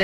Site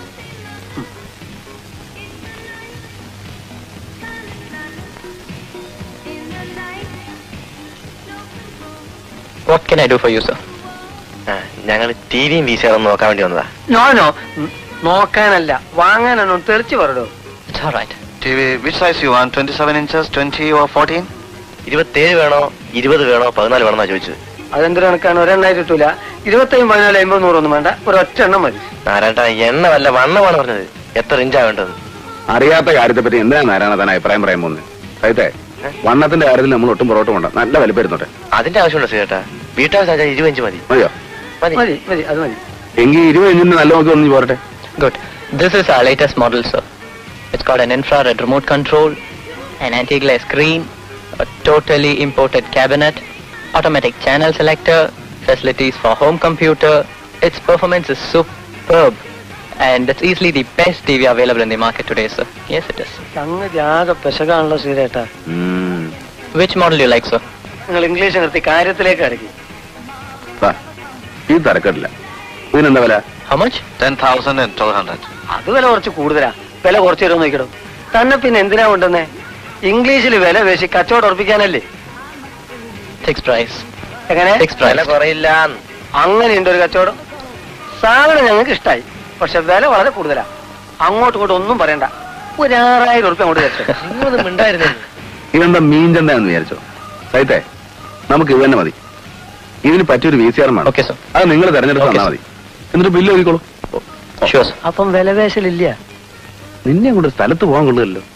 What can I do for you, sir? ഞങ്ങൾ T വിയും V C ആറും നോക്കാൻ വേണ്ടി വന്നതാ നോ നോ നോക്കാനല്ല വാങ്ങാനാണോ തെറിച്ച് പറടോ It's all right. TV, which size you want? 27 inches, 20 or 14? ഇരുപത്തേഴ് വേണോ ഇരുപത് വേണോ പതിനാല് വേണോ എന്നാ ചോദിച്ചത് അതെന്തൊരു കണക്കാണ് ഒരെണ്ണായിട്ട് കിട്ടൂല ഇരുപത്തയ്യും പതിനാല് അമ്പത് നൂറൊന്നും വേണ്ട ഒരൊറ്റ എണ്ണം മതി നാരായണ എണ്ണ വല്ല വണ്ണമാണ് പറഞ്ഞത് എത്ര ഇഞ്ചാ വേണ്ടത് അറിയാത്ത കാര്യത്തെ പറ്റി എന്തിനാ നാരായണ താൻ അഭിപ്രായം പറയാൻ പോകുന്നത് സൈത്തെ വണ്ണത്തിന്റെ കാര്യത്തിൽ നമ്മൾ ഒട്ടും പുറകോട്ട് പോണ്ട നല്ല വലിപ്പരുന്നോട്ടെ അതിന്റെ ആവശ്യമുണ്ടോ സീട്ടാ വീട്ടാവശ്യം ഇരുപത് ഇഞ്ച് മതി മതിയോ മതി മതി മതി അത് മതി എങ്കിൽ ഇരുപത് ഇഞ്ചിന്റെ നല്ല നോക്കി ഒന്ന് പോരട്ടെ Good. This is our latest model, sir. It's got an infrared remote control, an anti-glare screen, a totally imported cabinet, automatic channel selector, facilities for home computer. Its performance is superb. And it's easily the best TV available in the market today, sir. Yes, it is. സംഗതി ആകെ പെശകാണല്ലോ ശ്രീരേട്ടാ ഉം. Which model do you like, sir? നിങ്ങൾ English നിർത്തി കാര്യത്തിലേക്ക് അടക്കി ദാ, ഈ തരക്കടില്ല ഇതിനെന്താ വില How much? 10,000 and 1200. അത് വില കുറച്ച് കൂടുതലാ വില കുറച്ച് തരുമോ നോക്കിടും തന്നെ പിന്നെ എന്തിനാ കൊണ്ടുവന്നേ ഇംഗ്ലീഷിൽ വില പേശി കച്ചവടം ഉറപ്പിക്കാനല്ലേ Fixed price. എങ്ങനെ Fixed വില price. കുറയില്ല അങ്ങനെയുണ്ട് ഒരു കച്ചവടം സാധനം ഞങ്ങൾക്ക് ഇഷ്ടമായി പക്ഷെ വില വളരെ കൂടുതലാ അങ്ങോട്ടും ഇങ്ങോട്ടും ഒന്നും പറയണ്ട ഒരു ആറായിരം ഉറുപ്പ്യ അങ്ങോട്ട് തരട്ടെ നിങ്ങളൊന്നും മിണ്ടായിരുന്നില്ല ഇതെന്താ മീൻ ചന്തയാന്ന് വിചാരിച്ചോ സൈത്തെ നമുക്ക് ഇത് തന്നെ മതി ഇതിന് പറ്റിയൊരു വി സി ആർ വേണം Okay, sir. അത് നിങ്ങൾ തെരഞ്ഞെടുത്ത് Okay, തന്നാ മതി എന്നിട്ട് ബില്ല് ഒതുക്കോളൂ Sure, sir. അപ്പം വില പേശലില്ല നിന്നെ കൊണ്ട് സ്ഥലത്ത് പോകാൻ കൊള്ളുമല്ലോ